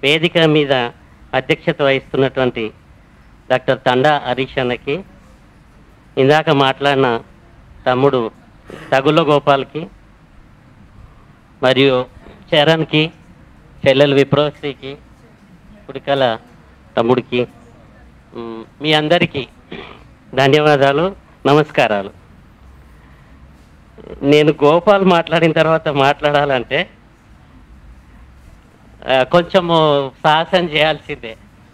వేదిక మీద అధ్యక్షత వహిస్తున్నటువంటి డాక్టర్ తండా హరీష్ అన్నకి ఇందాక మాట్లాడిన తమ్ముడు తగుళ్ళ గోపాల్కి మరియు చరణ్కి చెల్లెలు విప్రోశ్రీకి కుడికల తమ్ముడికి మ్, మీ అందరికీ ధన్యవాదాలు నమస్కారాలు నేను గోపాల్ మాట్లాడిన తర్వాత మాట్లాడాలంటే ఆ, కొంచెము సాహసం చేయాల్సిందే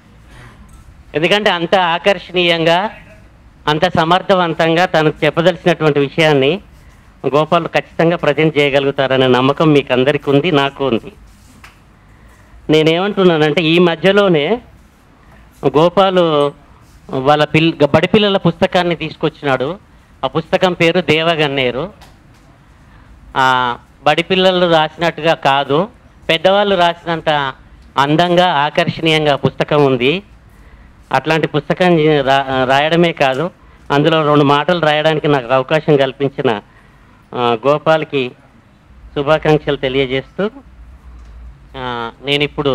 ఎందుకంటే అంత ఆకర్షణీయంగా అంత సమర్థవంతంగా తనకు చెప్పదలసినటువంటి విషయాన్ని గోపాల్ ఖచ్చితంగా ప్రజెంట్ చేయగలుగుతారనే నమ్మకం మీకు అందరికీ ఉంది నాకు ఉంది నేనేమంటున్నానంటే ఈ మధ్యలోనే గోపాలు వాళ్ళ పిల్ బడి పిల్లల పుస్తకాన్ని తీసుకొచ్చినాడు ఆ పుస్తకం పేరు దేవగన్నేరు ఆ, బడి పిల్లలు రాసినట్టుగా కాదు పెద్దవాళ్ళు రాసినంత అందంగా ఆకర్షణీయంగా పుస్తకం ఉంది అట్లాంటి పుస్తకం రా- రాయడమే కాదు అందులో రెండు మాటలు రాయడానికి నాకు అవకాశం కల్పించిన ఆ, గోపాల్కి శుభాకాంక్షలు తెలియజేస్తూ ఆ, నేను ఇప్పుడు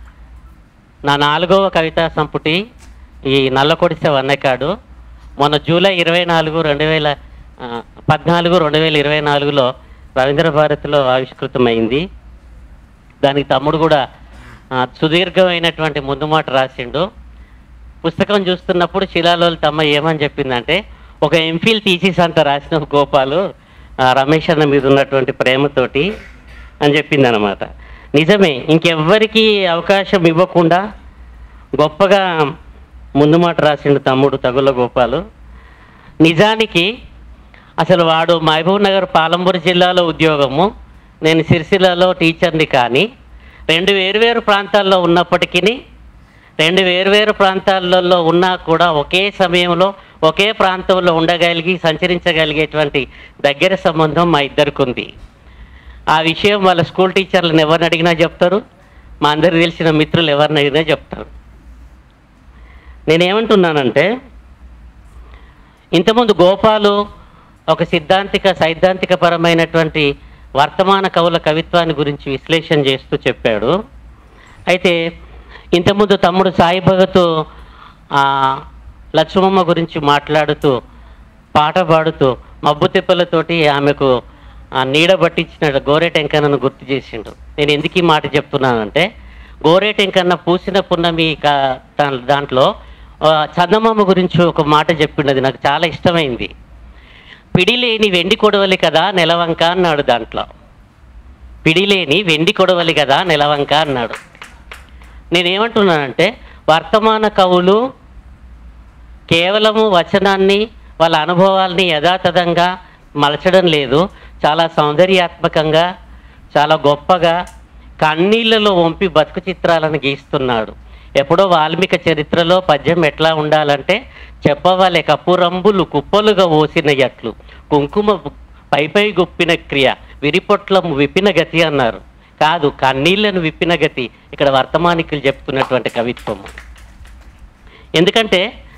నా నాలుగవ కవితా సంపుటి ఈ నల్లకొడిసె వన్నెకాడు మొన్న జూలై ఇరవై నాలుగు రెండు వేల ఆ, పద్నాలుగు రెండు వేల ఇరవై నాలుగులో రవీంద్ర భారతిలో ఆవిష్కృతమైంది దానికి తమ్ముడు కూడా ఆ, సుదీర్ఘమైనటువంటి ముందు మాట రాసిండు పుస్తకం చూస్తున్నప్పుడు శిలాలోలు తమ్మ ఏమని చెప్పిందంటే ఒక ఎంఫిల్ థీసిస్ అంత రాసిన గోపాలు ఆ, రమేష్ అన్న మీద ఉన్నటువంటి ప్రేమతోటి అని చెప్పింది అనమాట నిజమే ఇంకెవ్వరికి అవకాశం ఇవ్వకుండా గొప్పగా ముందు మాట రాసిండు తమ్ముడు తగుల గోపాలు నిజానికి అసలు వాడు మహబూబ్ నగర్ పాలంబూరు జిల్లాలో ఉద్యోగము నేను సిరిసిల్లలో టీచర్ని కానీ రెండు వేరువేరు ప్రాంతాల్లో ఉన్నప్పటికీ రెండు వేరువేరు ప్రాంతాలలో ఉన్నా కూడా ఒకే సమయంలో ఒకే ప్రాంతంలో ఉండగలిగి సంచరించగలిగేటువంటి దగ్గర సంబంధం మా ఇద్దరికి ఉంది ఆ విషయం వాళ్ళ స్కూల్ టీచర్లను ఎవరిని అడిగినా చెప్తారు మా అందరికి తెలిసిన మిత్రులు ఎవరిని అడిగినా చెప్తారు నేనేమంటున్నానంటే ఇంతకుముందు గోపాలు ఒక సిద్ధాంతిక సైద్ధాంతిక పరమైనటువంటి వర్తమాన కవుల కవిత్వాన్ని గురించి విశ్లేషణ చేస్తూ చెప్పాడు అయితే ఇంతకుముందు తమ్ముడు సాయి భగత్ ఆ, లక్ష్మమ్మ గురించి మాట్లాడుతూ పాట పాడుతూ మబ్బు తిప్పలతోటి ఆమెకు ఆ నీడ పట్టించిన గోరేటెంకన్నను గుర్తు చేసిండు నేను ఎందుకు ఈ మాట చెప్తున్నానంటే గోరేటెంకన్న పూసిన పున్నమి కా- దా- దాంట్లో ఆ, చందమామ గురించి ఒక మాట చెప్పిండది నాకు చాలా ఇష్టమైంది పిడిలేని వెండి కొడవలి కదా నెలవంక అన్నాడు దాంట్లో పిడిలేని వెండి కొడవలి కదా నెలవంక అన్నాడు నేనేమంటున్నానంటే వర్తమాన కవులు కేవలము వచనాన్ని వాళ్ళ అనుభవాల్ని యథాతథంగా మలచడం లేదు చాలా సౌందర్యాత్మకంగా చాలా గొప్పగా కన్నీళ్లలో వంపి బతుకు చిత్రాలను గీస్తున్నాడు ఎప్పుడో వాల్మీకి చరిత్రలో పద్యం ఎట్లా ఉండాలంటే చెప్పవలే కపురంబులు కుప్పలుగా ఓసిన ఎట్లు కుంకుమ పైపై గుప్పిన క్రియ విరిపొట్లము విప్పిన గతి అన్నారు కాదు కన్నీళ్లను విప్పిన గతి ఇక్కడ వర్తమానికులు చెప్తున్నటువంటి కవిత్వము ఎందుకంటే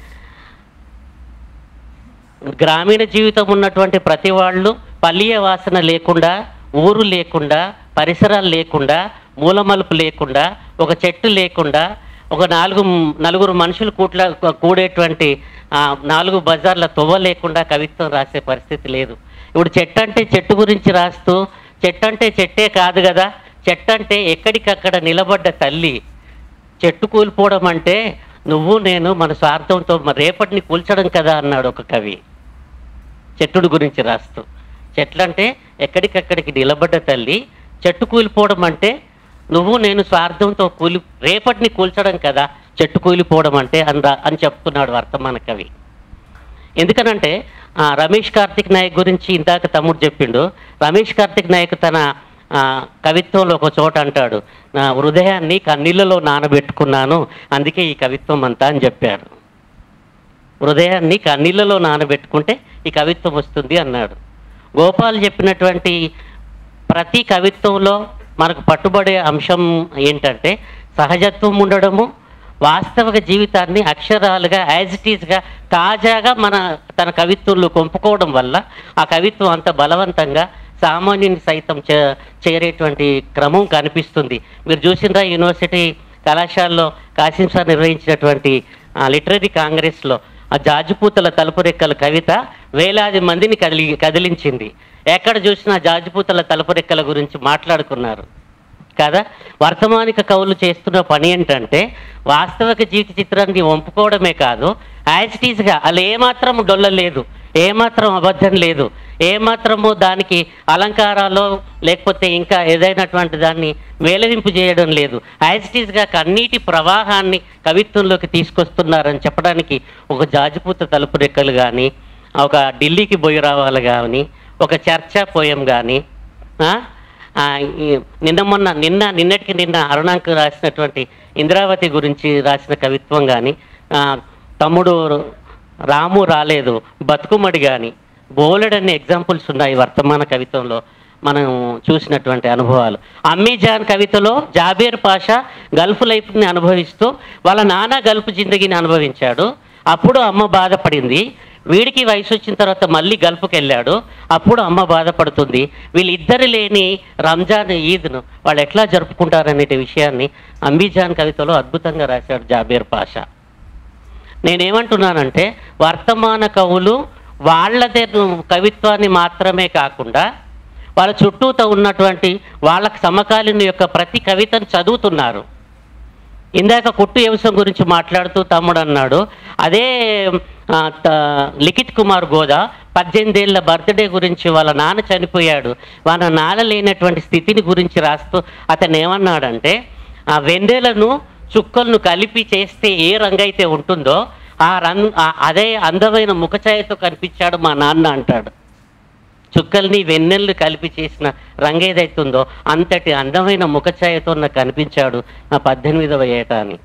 గ్రామీణ జీవితం ఉన్నటువంటి ప్రతి వాళ్ళు పల్లీయ వాసన లేకుండా ఊరు లేకుండా పరిసరాలు లేకుండా మూలమలుపు లేకుండా ఒక చెట్టు లేకుండా ఒక నాలుగు నలుగురు మనుషులు కూట్ల కూడేటువంటి ఆ, నాలుగు బజార్ల తొవ్వ లేకుండా కవిత్వం రాసే పరిస్థితి లేదు ఇప్పుడు చెట్టు అంటే చెట్టు గురించి రాస్తూ చెట్టు అంటే చెట్టే కాదు కదా చెట్టు అంటే ఎక్కడికక్కడ నిలబడ్డ తల్లి చెట్టు కూలిపోవడం అంటే నువ్వు నేను మన స్వార్థంతో మరి రేపటిని కూల్చడం కదా అన్నాడు ఒక కవి చెట్టుడు గురించి రాస్తూ చెట్లంటే ఎక్కడికక్కడికి నిలబడ్డ తల్లి చెట్టు కూలిపోవడం అంటే నువ్వు నేను స్వార్థంతో కూలి రేపటిని కూల్చడం కదా చెట్టు కూలిపోవడం అంటే అని రా- అని చెప్తున్నాడు వర్తమాన కవి ఎందుకనంటే ఆ, రమేష్ కార్తిక్ నాయక్ గురించి ఇందాక తమ్ముడు చెప్పిండు రమేష్ కార్తిక్ నాయక్ తన ఆ, కవిత్వంలో ఒక చోట అంటాడు నా హృదయాన్ని కన్నీళ్ళలో నానబెట్టుకున్నాను అందుకే ఈ కవిత్వం అంతా అని చెప్పాడు హృదయాన్ని కన్నీళ్ళలో నానబెట్టుకుంటే ఈ కవిత్వం వస్తుంది అన్నాడు గోపాల్ చెప్పినటువంటి ప్రతి కవిత్వంలో మనకు పట్టుబడే అంశం ఏంటంటే సహజత్వం ఉండడము వాస్తవిక జీవితాన్ని అక్షరాలుగా యాజ్ ఇట్ ఈస్గా తాజాగా మన తన కవిత్వంలో కొంపుకోవడం వల్ల ఆ కవిత్వం అంత బలవంతంగా సామాన్యుని సైతం చే చేరేటువంటి క్రమం కనిపిస్తుంది మీరు చూసిండ్రా యూనివర్సిటీ కళాశాలలో కాసిం సార్ నిర్వహించినటువంటి ఆ, లిటరరీ కాంగ్రెస్లో ఆ జాజుపూతల తలుపు రెక్కల కవిత వేలాది మందిని కదిలి కదిలించింది ఎక్కడ చూసినా జాజుపూతల తలుపు రెక్కల గురించి మాట్లాడుకున్నారు కదా వర్తమానిక కవులు చేస్తున్న పని ఏంటంటే వాస్తవిక జీవిత చిత్రాన్ని వంపుకోవడమే కాదు యాజ్ ఇట్ ఈస్గా అలా ఏమాత్రం డొల్ల లేదు ఏమాత్రం అబద్ధం లేదు ఏమాత్రము దానికి అలంకారాలు లేకపోతే ఇంకా ఏదైనటువంటి దాన్ని వేలవింపు చేయడం లేదు యాజ్ ఇట్ ఈస్గా కన్నీటి ప్రవాహాన్ని కవిత్వంలోకి తీసుకొస్తున్నారని చెప్పడానికి ఒక జాజిపూత తలుపు రెక్కలు కానీ ఒక ఢిల్లీకి పోయి రావాలి కానీ ఒక చర్చా పోయం కానీ ఆ, ఈ నిన్న మొన్న నిన్న నిన్నటికి నిన్న అరుణాంక్ రాసినటువంటి ఇంద్రావతి గురించి రాసిన కవిత్వం కానీ తమ్ముడు రాము రాలేదు బతుకుమడి కానీ బోలెడన్ని ఎగ్జాంపుల్స్ ఉన్నాయి వర్తమాన కవిత్వంలో మనం చూసినటువంటి అనుభవాలు అమ్మీజాన్ కవితలో జాబీర్ పాషా గల్ఫ్ లైఫ్ని అనుభవిస్తూ వాళ్ళ నాన్న గల్ఫ్ జిందగీని అనుభవించాడు అప్పుడు అమ్మ బాధపడింది వీడికి వయసు వచ్చిన తర్వాత మళ్ళీ గల్ఫ్కి వెళ్ళాడు అప్పుడు అమ్మ బాధపడుతుంది వీళ్ళిద్దరు లేని రంజాన్ ఈద్ను వాళ్ళు ఎట్లా జరుపుకుంటారనే విషయాన్ని అంబీజాన్ కవితలో అద్భుతంగా రాశాడు జాబీర్ పాషా నేనేమంటున్నానంటే వర్తమాన కవులు వాళ్ళదే కవిత్వాన్ని మాత్రమే కాకుండా వాళ్ళ చుట్టూతో ఉన్నటువంటి వాళ్ళకి సమకాలీన యొక్క ప్రతి కవితను చదువుతున్నారు ఇందాక కుట్టు వ్యవసాయం గురించి మాట్లాడుతూ తమ్ముడు అన్నాడు అదే ఆ, త- లిఖిత్ కుమార్ గోదా పద్దెనిమిదేళ్ల బర్త్డే గురించి వాళ్ళ నాన్న చనిపోయాడు వాళ్ళ నాన్న లేనటువంటి స్థితిని గురించి రాస్తూ అతను ఏమన్నాడంటే ఆ వెన్నెలను చుక్కలను కలిపి చేస్తే ఏ రంగు అయితే ఉంటుందో ఆ రంగు ఆ- అదే అందమైన ముఖఛాయతో కనిపించాడు మా నాన్న అంటాడు చుక్కల్ని వెన్నెల్ని కలిపి చేసిన రంగు ఏదైతుందో అంతటి అందమైన ముఖఛాయతో నాకు కనిపించాడు నా పద్దెనిమిదవ ఏట అని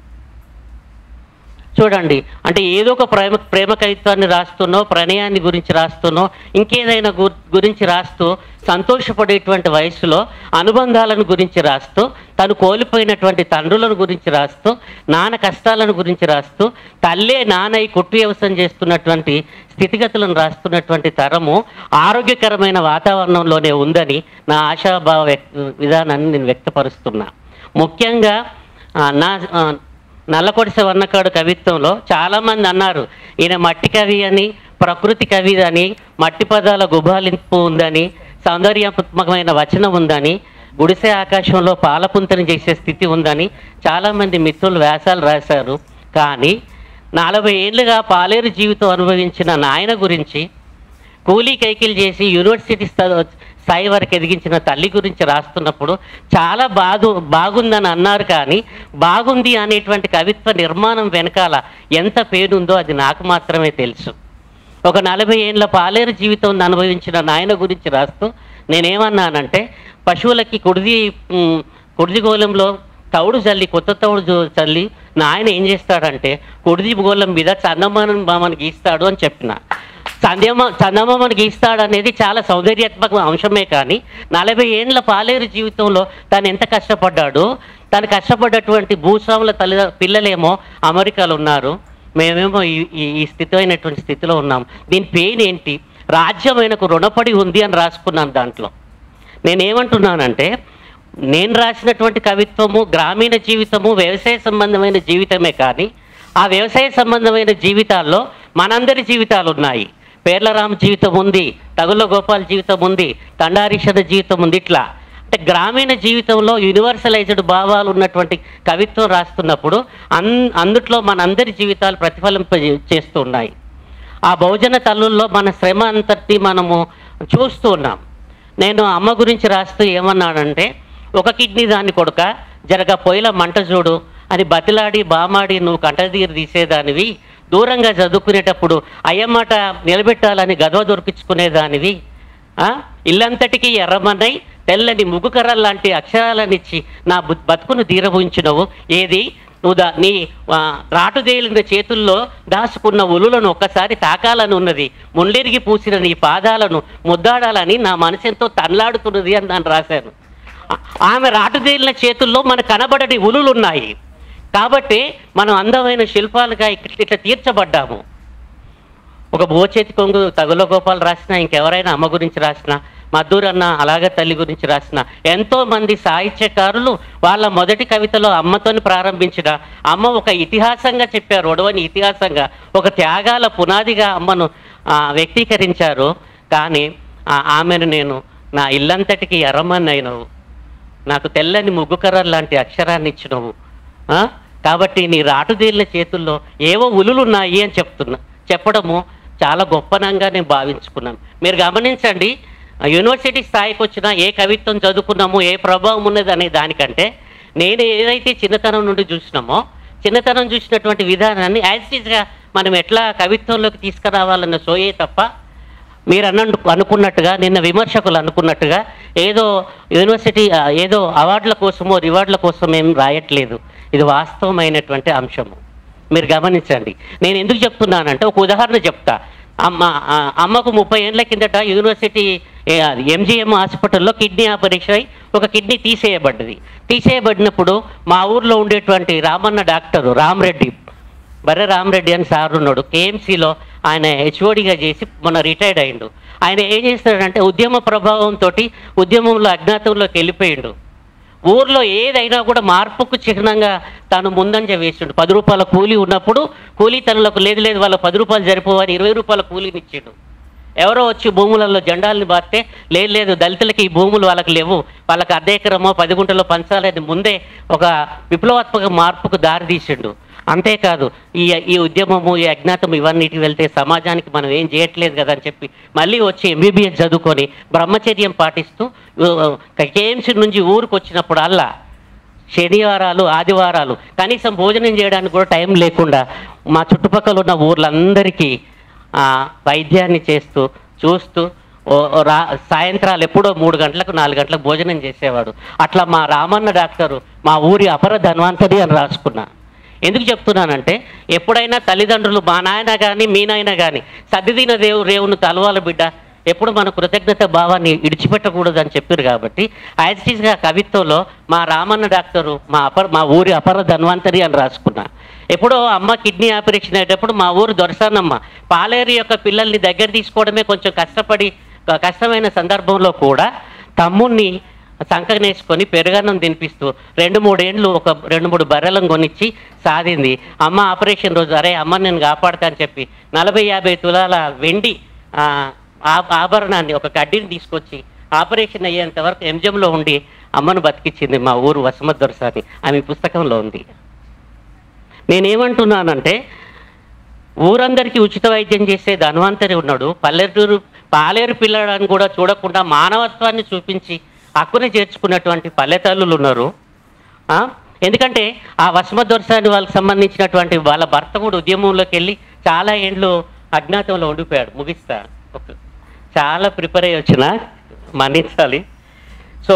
చూడండి అంటే ఏదో ఒక ప్రేమ ప్రేమ కవిత్వాన్ని రాస్తున్నో ప్రణయాన్ని గురించి రాస్తున్నో ఇంకేదైనా గు గురించి రాస్తూ సంతోషపడేటువంటి వయసులో అనుబంధాలను గురించి రాస్తూ తను కోల్పోయినటువంటి తండ్రులను గురించి రాస్తూ నాన్న కష్టాలను గురించి రాస్తూ తల్లే నాన్నై కుట్టు వ్యవసాయం చేస్తున్నటువంటి స్థితిగతులను రాస్తున్నటువంటి తరము ఆరోగ్యకరమైన వాతావరణంలోనే ఉందని నా ఆశాభావ వ్యక్- విధానాన్ని నేను వ్యక్తపరుస్తున్నా ముఖ్యంగా ఆ, నా ఆ, నల్లకొడిసె వన్నకాడు కవిత్వంలో చాలామంది అన్నారు ఈయన మట్టి కవి అని ప్రకృతి కవి అని మట్టి పదాల గుబాలింపు ఉందని సౌందర్యాత్మకమైన వచనం ఉందని గుడిసె ఆకాశంలో పాలపుంతని చేసే స్థితి ఉందని చాలామంది మిత్రులు వ్యాసాలు రాశారు కానీ నలభై ఏళ్ళుగా పాలేరు జీవితం అనుభవించిన నాయన గురించి కూలీ కైకిలు చేసి యూనివర్సిటీ స్థా- స్థాయి వరకు ఎదిగించిన తల్లి గురించి రాస్తున్నప్పుడు చాలా బాగు బాగుందని అన్నారు కానీ బాగుంది అనేటువంటి కవిత్వ నిర్మాణం వెనకాల ఎంత పేరుందో అది నాకు మాత్రమే తెలుసు ఒక నలభై ఏళ్ళ పాలేరు జీవితం అనుభవించిన నాయన గురించి రాస్తూ నేనేమన్నానంటే పశువులకి కుడిది ఉమ్, కుడిది గోళంలో తౌడు చల్లి కొత్త తౌడు జో- చల్లి నాయన ఏం చేస్తాడంటే కుడిది గోళం మీద చందమానం బామని గీస్తాడు అని చెప్పిన చందమా చందమామని గీస్తాడు అనేది చాలా సౌందర్యాత్మక అంశమే కానీ నలభై ఏండ్ల పాలేరు జీవితంలో తను ఎంత కష్టపడ్డాడు తను కష్టపడ్డటువంటి భూస్వాముల తల్లి పిల్లలేమో అమెరికాలో ఉన్నారు మేమేమో ఈ ఈ- ఈ స్థితి అయినటువంటి స్థితిలో ఉన్నాం దీని పెయిన్ ఏంటి రాజ్యం ఆయనకు రుణపడి ఉంది అని రాసుకున్నాను దాంట్లో నేనేమంటున్నానంటే నేను రాసినటువంటి కవిత్వము గ్రామీణ జీవితము వ్యవసాయ సంబంధమైన జీవితమే కానీ ఆ వ్యవసాయ సంబంధమైన జీవితాల్లో మనందరి జీవితాలు ఉన్నాయి పేర్లరామ జీవితం ఉంది తగుల గోపాల్ జీవితం ఉంది తండారీషద జీవితం ఉంది ఇట్లా అంటే గ్రామీణ జీవితంలో యూనివర్సలైజ్డ్ భావాలు ఉన్నటువంటి కవిత్వం రాస్తున్నప్పుడు అన్ అందుట్లో మనందరి జీవితాలు ప్రతిఫలింప చేస్తూ ఉన్నాయి ఆ బహుజన తల్లుల్లో మన శ్రమ అంతటి మనము చూస్తూ ఉన్నాం నేను అమ్మ గురించి రాస్తూ ఏమన్నానంటే ఒక కిడ్నీ దాన్ని కొడుక జరగ పొయ్యిల మంట చూడు అని బతిలాడి బామాడి నువ్వు కంటదీరు తీసేదానివి దూరంగా చదువుకునేటప్పుడు అయ్యమాట నిలబెట్టాలని గదవ దొరికించుకునేదానివి ఆ? ఇల్లంతటికీ ఎర్రమన్నై తెల్లని ముగ్గుకర్రల లాంటి అక్షరాలనిచ్చి నా బు- బతుకును దీరవుంచినవు ఏది నువ్వు దా నీ ఆ, రాటుదేలిన చేతుల్లో దాచుకున్న ఉలులను ఒక్కసారి తాకాలని ఉన్నది ముండెరిగి పూసిన నీ పాదాలను ముద్దాడాలని నా మనసు ఎంతో తన్లాడుతున్నది అని దాన్ని రాశాను ఆ- ఆమె రాటుదేలిన చేతుల్లో మన కనబడని ఉలులు ఉన్నాయి కాబట్టి మనం అందమైన శిల్పాలుగా ఇట్ల ఇట్లా తీర్చబడ్డాము ఒక భోచేతి కొంగు తగుల గోపాల్ రాసినా ఇంకెవరైనా అమ్మ గురించి రాసినా మద్దూరు అన్న అలాగే తల్లి గురించి రాసిన ఎంతో మంది సాహిత్యకారులు వాళ్ళ మొదటి కవితలో అమ్మతోని ప్రారంభించిన అమ్మ ఒక ఇతిహాసంగా చెప్పారు ఒడవని ఇతిహాసంగా ఒక త్యాగాల పునాదిగా అమ్మను ఆ, వ్యక్తీకరించారు కానీ ఆ, ఆమెను నేను నా ఇల్లంతటికి ఎర్రమని అయినవు నాకు తెల్లని ముగ్గుకర్ర లాంటి అక్షరాన్ని ఇచ్చినవు ఆ? కాబట్టి నీ రాటుదేళ్ళ చేతుల్లో ఏవో ఉలులున్నాయి అని చెప్తున్నా చెప్పడము చాలా గొప్పనంగా నేను భావించుకున్నాను మీరు గమనించండి ఆ యూనివర్సిటీ స్థాయికి వచ్చిన ఏ కవిత్వం చదువుకున్నాము ఏ ప్రభావం ఉన్నది అనే దానికంటే నేను ఏదైతే చిన్నతనం నుండి చూసినామో చిన్నతనం చూసినటువంటి విధానాన్ని యాజ్ గా మనం ఎట్లా కవిత్వంలోకి తీసుకురావాలన్న సోయే తప్ప మీరు అన్న అనుకున్నట్టుగా నిన్న విమర్శకులు అనుకున్నట్టుగా ఏదో యూనివర్సిటీ ఆ, ఏదో అవార్డుల కోసమో రివార్డుల కోసం ఏం రాయట్లేదు ఇది వాస్తవమైనటువంటి అంశము మీరు గమనించండి నేను ఎందుకు చెప్తున్నానంటే ఒక ఉదాహరణ చెప్తా అమ్మ ఆ, అమ్మకు ముప్పై ఏళ్ళ కిందట యూనివర్సిటీ ఎంజిఎం హాస్పిటల్లో కిడ్నీ ఆపరేషన్ అయి ఒక కిడ్నీ తీసేయబడ్డది తీసేయబడినప్పుడు మా ఊర్లో ఉండేటువంటి రామన్న డాక్టరు రామరెడ్డి బర్రె రామరెడ్డి అని సార్ ఉన్నాడు కేఎంసీలో ఆయన హెచ్ఓడిగా చేసి మొన్న రిటైర్డ్ అయిండు ఆయన ఏం చేస్తాడంటే ఉద్యమ ప్రభావంతో ఉద్యమంలో అజ్ఞాతంలోకి వెళ్ళిపోయిండు ఊర్లో ఏదైనా కూడా మార్పుకు చిహ్నంగా తాను ముందంజ వేసిండు పది రూపాయల కూలీ ఉన్నప్పుడు కూలీ తనలకు లేదు లేదు వాళ్ళ పది రూపాయలు సరిపోవని ఇరవై రూపాయల కూలీని ఇచ్చిండు ఎవరో వచ్చి భూములలో జెండాలను బాస్తే లేదు లేదు దళితులకి ఈ భూములు వాళ్ళకి లేవు వాళ్ళకి అర్ధ ఎకరమో పది గుంటలో పంచాలని ముందే ఒక విప్లవాత్మక మార్పుకు దారి తీసిండు అంతేకాదు ఈ ఈ ఉద్యమము ఈ అజ్ఞాతం ఇవన్నిటి వెళ్తే సమాజానికి మనం ఏం చేయట్లేదు కదా అని చెప్పి మళ్ళీ వచ్చి ఎంబీబీఎస్ చదువుకొని బ్రహ్మచర్యం పాటిస్తూ కేఎంసీ నుంచి ఊరికి వచ్చినప్పుడు అల్లా శనివారాలు ఆదివారాలు కనీసం భోజనం చేయడానికి కూడా టైం లేకుండా మా చుట్టుపక్కల ఉన్న ఊర్లందరికీ ఆ, వైద్యాన్ని చేస్తూ చూస్తూ ఓ- ఓ రా సాయంత్రాలు ఎప్పుడో మూడు గంటలకు నాలుగు గంటలకు భోజనం చేసేవాడు అట్లా మా రామన్న డాక్టరు మా ఊరి అపర ధన్వంతరి అని రాసుకున్నా ఎందుకు చెప్తున్నానంటే ఎప్పుడైనా తల్లిదండ్రులు మా నాయన కానీ మీ నాయన కానీ సర్దిదిన దేవు రేవును తలవాల బిడ్డ ఎప్పుడు మన కృతజ్ఞత భావాన్ని ఇడిచిపెట్టకూడదు అని చెప్పారు కాబట్టి యాజిటీస్గా కవిత్వంలో మా రామన్న డాక్టరు మా అపర మా ఊరి అపర ధన్వంతరి అని రాసుకున్నా ఎప్పుడో అమ్మ కిడ్నీ ఆపరేషన్ అయ్యేటప్పుడు మా ఊరు దొరసానమ్మ పాలేరు యొక్క పిల్లల్ని దగ్గర తీసుకోవడమే కొంచెం కష్టపడి కష్టమైన సందర్భంలో కూడా తమ్ముణ్ణి సంకనేసుకొని పెరుగన్నం తినిపిస్తూ రెండు మూడేండ్లు ఒక రెండు మూడు బర్రెలను కొనిచ్చి సాధింది అమ్మ ఆపరేషన్ రోజు అరే అమ్మ నేను కాపాడుతా అని చెప్పి నలభై యాభై తులాల వెండి ఆ, ఆ- ఆభరణాన్ని ఒక కడ్డీని తీసుకొచ్చి ఆపరేషన్ అయ్యేంత వరకు ఎంజంలో ఉండి అమ్మను బతికించింది మా ఊరు వసమత్ దొరసాని ఆమె పుస్తకంలో ఉంది నేనేమంటున్నానంటే ఊరందరికీ ఉచిత వైద్యం చేసే ధన్వంతరి ఉన్నాడు పల్లెటూరు పాలేరు పిల్లడాన్ని కూడా చూడకుండా మానవత్వాన్ని చూపించి హక్కుని చేర్చుకున్నటువంటి పల్లెతల్లులు ఉన్నారు ఆ? ఎందుకంటే ఆ వసమదొరసాని వాళ్ళకి సంబంధించినటువంటి వాళ్ళ భర్త కూడా ఉద్యమంలోకి వెళ్ళి చాలా ఏండ్లు అజ్ఞాతంలో ఉండిపోయాడు ముగిస్తా ఒక- చాలా ప్రిపేర్ అయ్యి వచ్చిన మన్నించాలి సో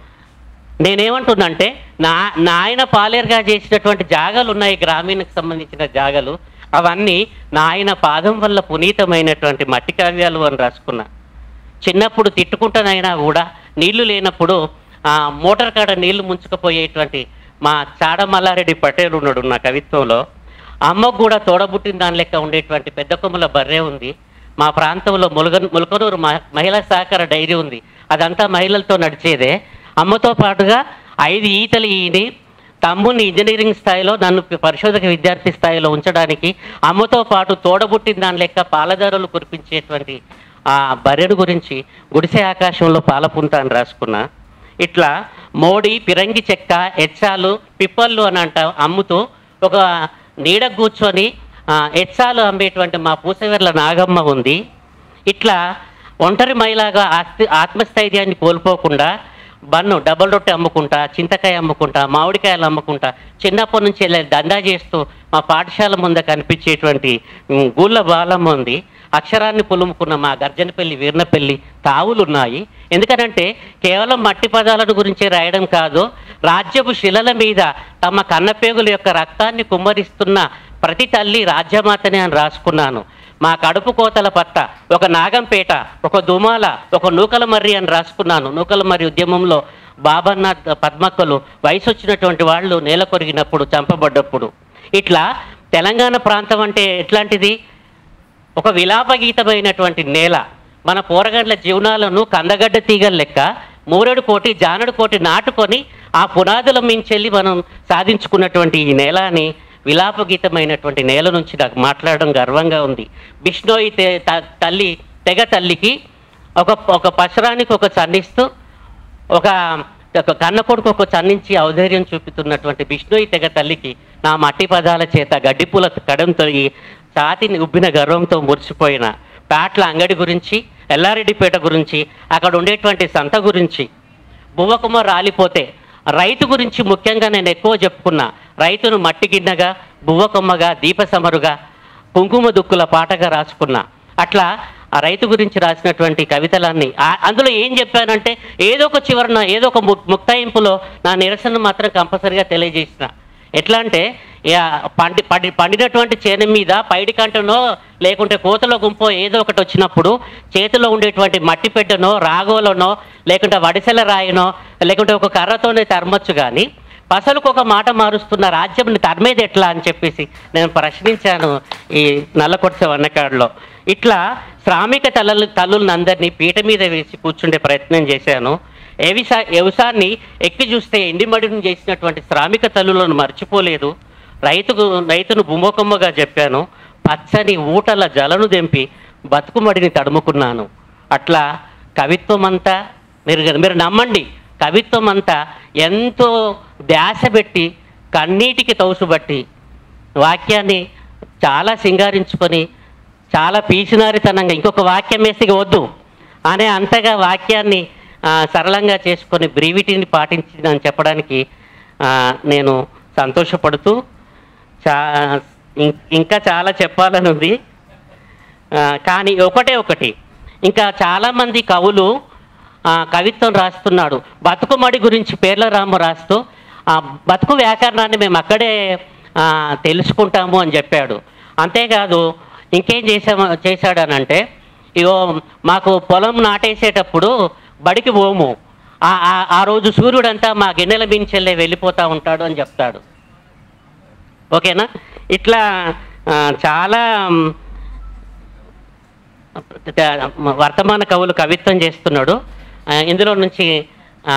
నేనేమంటున్నంటే నా నాయన పాలేరుగా చేసినటువంటి జాగాలు ఉన్నాయి గ్రామీణకు సంబంధించిన జాగాలు అవన్నీ నాయన పాదం వల్ల పునీతమైనటువంటి మట్టి కావ్యాలు అని రాసుకున్నా చిన్నప్పుడు తిట్టుకుంటానైనా కూడా నీళ్లు లేనప్పుడు ఆ మోటార్ కాడ నీళ్లు ముంచుకుపోయేటువంటి మా చాడ మల్లారెడ్డి పటేల్ ఉన్నాడు నా కవిత్వంలో అమ్మకు కూడా తోడబుట్టిన దాని లెక్క ఉండేటువంటి పెద్ద కొమ్మల బర్రె ఉంది మా ప్రాంతంలో ములగ ములకనూరు మ- మహిళా సహకార డైరీ ఉంది అదంతా మహిళలతో నడిచేదే అమ్మతో పాటుగా ఐదు ఈతలు ఈని తమ్ముని ఇంజనీరింగ్ స్థాయిలో నన్ను పరిశోధక విద్యార్థి స్థాయిలో ఉంచడానికి అమ్మతో పాటు తోడబుట్టిన దాని లెక్క పాలదారులు కురిపించేటువంటి ఆ బర్రెడు గురించి గుడిసె ఆకాశంలో పాలపుంత అని రాసుకున్నా ఇట్లా మోడి పిరంగి చెక్క ఎచ్చాలు పిప్పళ్ళు అని అంట అమ్ముతూ ఒక నీడ కూర్చొని ఆ, ఎచ్చాలు అమ్మేటువంటి మా పూసవేర్ల నాగమ్మ ఉంది ఇట్లా ఒంటరి మహిళగా ఆస్తి ఆత్మస్థైర్యాన్ని కోల్పోకుండా బన్ను డబల్ రొట్టె అమ్ముకుంటా చింతకాయ అమ్ముకుంటా మామిడికాయలు అమ్ముకుంటా చిన్నప్పటి నుంచి ఇలా దందా చేస్తూ మా పాఠశాల ముందు కనిపించేటువంటి ఉమ్, గూళ్ళ బాలమ్మ ఉంది అక్షరాన్ని పులుముకున్న మా గర్జనపల్లి వీర్నపల్లి తావులు ఉన్నాయి ఎందుకనంటే కేవలం మట్టి పదాలను గురించే రాయడం కాదు రాజ్యపు శిలల మీద తమ కన్నపేగుల యొక్క రక్తాన్ని కుమ్మరిస్తున్న ప్రతి తల్లి రాజ్యమాతనే అని రాసుకున్నాను మా కడుపు కోతల పట్ట ఒక నాగంపేట ఒక దుమాల ఒక నూకల మర్రి అని రాసుకున్నాను నూకల మర్రి ఉద్యమంలో బాబన్న పద్మక్కలు వయసు వచ్చినటువంటి వాళ్ళు నేల కొరిగినప్పుడు చంపబడ్డప్పుడు ఇట్లా తెలంగాణ ప్రాంతం అంటే ఎట్లాంటిది ఒక విలాపగీతమైనటువంటి నేల మన పోరగండ్ల జీవనాలను కందగడ్డ తీగల లెక్క మూరెడు కోటి జానడు కోటి నాటుకొని ఆ పునాదుల మించెల్లి మనం సాధించుకున్నటువంటి ఈ నేల అని విలాపగీతమైనటువంటి నేల నుంచి నాకు మాట్లాడడం గర్వంగా ఉంది బిష్ణోయి తే- త- తల్లి తెగ తల్లికి ఒక ఒక పశురానికి ఒక చన్నిస్తూ ఒక ఒక కన్న కొడుకు ఒక చన్నించి ఔదర్యం చూపుతున్నటువంటి విష్ణుయి తెగ తల్లికి నా మట్టి పదాల చేత గడ్డిపూల కడం తొలగి ఛాతిని ఉబ్బిన గర్వంతో మురిసిపోయిన పేట్ల అంగడి గురించి ఎల్లారెడ్డిపేట గురించి అక్కడ ఉండేటువంటి సంత గురించి బువ్వకుమ రాలిపోతే రైతు గురించి ముఖ్యంగా నేను ఎక్కువ చెప్పుకున్నా రైతును మట్టి గిన్నెగా బువ్వకొమ్మగా దీపసమరుగా కుంకుమ దుక్కుల పాటగా రాసుకున్నా అట్లా ఆ రైతు గురించి రాసినటువంటి కవితలన్నీ ఆ- అందులో ఏం చెప్పానంటే ఏదో ఒక చివరన ఏదో ఒక ము- ముక్తాయింపులో నా నిరసన మాత్రం కంపల్సరిగా తెలియజేసిన ఎట్లా అంటే ఇక పండి పండి పండినటువంటి చేను మీద పైడి కంటనో లేకుంటే కోతలో గుంపో ఏదో ఒకటి వచ్చినప్పుడు చేతిలో ఉండేటువంటి మట్టి పెట్టనో రాగోలనో లేకుంటే వడిసెల రాయనో లేకుంటే ఒక కర్రతోనే తరమొచ్చు కానీ పసలకు ఒక మాట మారుస్తున్న రాజ్యంని తరిమేది ఎట్లా అని చెప్పేసి నేను ప్రశ్నించాను ఈ నల్లకొట్స వన్నకాడులో ఇట్లా శ్రామిక తల్లు తల్లులందరినీ పీట మీద వేసి కూర్చుండే ప్రయత్నం చేశాను వ్యవసా వ్యవసాయాన్ని ఎక్కి చూస్తే ఎండిమడిని చేసినటువంటి శ్రామిక తల్లులను మర్చిపోలేదు రైతుకు రైతును బుమ్మకొమ్మగా చెప్పాను పచ్చని ఊటల జలను దెంపి బతుకుమడిని తడుముకున్నాను అట్లా కవిత్వం అంతా మీరు మీరు నమ్మండి కవిత్వం అంతా ఎంతో ధ్యాస పెట్టి కన్నీటికి తౌసుబట్టి వాక్యాన్ని చాలా సింగారించుకొని చాలా పీసినారితనంగా ఇంకొక వాక్యం వేస్తే ఇక వద్దు అనే అంతగా వాక్యాన్ని ఆ, సరళంగా చేసుకొని బ్రీవిటీని పాటించిందని చెప్పడానికి ఆ, నేను సంతోషపడుతూ చా ఇం- ఇంకా చాలా చెప్పాలని ఉంది ఆ, కానీ ఒకటే ఒకటి ఇంకా చాలామంది కవులు ఆ, కవిత్వం రాస్తున్నాడు బతుకుమడి గురించి పేర్ల రాము రాస్తూ ఆ బతుకు వ్యాకరణాన్ని మేము అక్కడే ఆ, తెలుసుకుంటాము అని చెప్పాడు అంతేకాదు ఇంకేం చేసాము చేశాడనంటే ఇగో మాకు పొలం నాటేసేటప్పుడు బడికి పోము ఆ ఆ- ఆ రోజు సూర్యుడంతా మా గిన్నెల మించెల్లే వెళ్ళిపోతూ ఉంటాడు అని చెప్తాడు ఓకేనా ఇట్లా ఆ, చాలా మ్, వర్తమాన కవులు కవిత్వం చేస్తున్నాడు ఆ, ఇందులో నుంచి ఆ,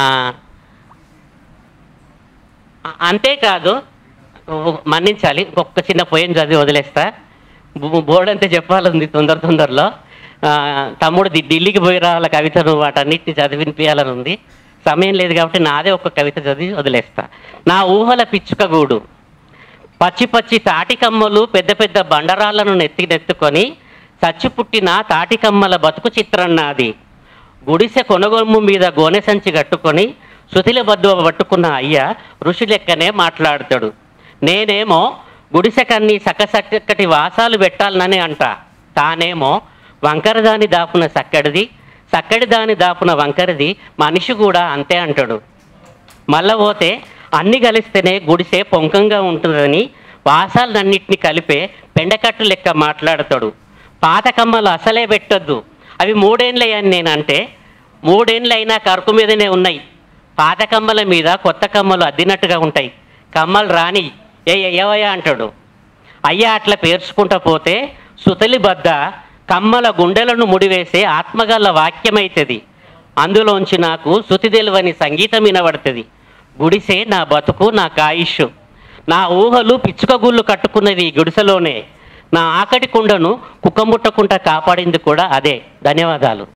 అ- అంతేకాదు ఓ- మన్నించాలి ఇంకొక చిన్న పోయం చదివి వదిలేస్తా బో- బోర్డంతే చెప్పాలంది తొందర తొందరలో ఆ, తమ్ముడు ది- ఢిల్లీకి పోయి రావాల కవితను వాటన్నిటిని చదివినిపించాలని ఉంది సమయం లేదు కాబట్టి నాదే ఒక కవిత చదివి వదిలేస్తా నా ఊహల పిచ్చుకగూడు పచ్చి పచ్చి తాటికమ్మలు పెద్ద పెద్ద బండరాళ్లను నెత్తి నెత్తుకొని చచ్చి పుట్టిన తాటికమ్మల బతుకు చిత్రం నాది గుడిసె కొనగొమ్ము మీద గోనె సంచి కట్టుకొని శృతిల బద్దు పట్టుకున్న అయ్య ఋషి లెక్కనే మాట్లాడతాడు నేనేమో గుడిసె కన్ని సక్కసక్కటి వాసాలు పెట్టాలనని అంట తానేమో వంకరదాని దాపున సక్కడిది సక్కడి దాని దాపున వంకరది మనిషి కూడా అంతే అంటాడు మళ్ళా పోతే అన్ని కలిస్తేనే గుడిసే పొంకంగా ఉంటుందని వాసాలన్నింటినీ కలిపే పెండకట్టు లెక్క మాట్లాడతాడు పాత కమ్మలు అసలే పెట్టొద్దు అవి మూడేళ్ళయ్యని నేనంటే మూడేళ్ళైనా కరుకు మీదనే ఉన్నాయి పాత కమ్మల మీద కొత్త కమ్మలు అద్దినట్టుగా ఉంటాయి కమ్మలు రాని ఏ ఏవయ్యా అంటాడు అయ్యా అట్లా పేర్చుకుంటా పోతే సుతలి బద్ద కమ్మల గుండెలను ముడివేసే ఆత్మగల వాక్యమైతుంది అందులోంచి నాకు శృతి తెలివని సంగీతం వినబడుతుంది గుడిసే నా బతుకు నా కాయిష్ నా ఊహలు పిచ్చుక కట్టుకున్నది ఈ గుడిసెలోనే నా ఆకటి కుండను కుక్కముట్టకుండా కాపాడింది కూడా అదే ధన్యవాదాలు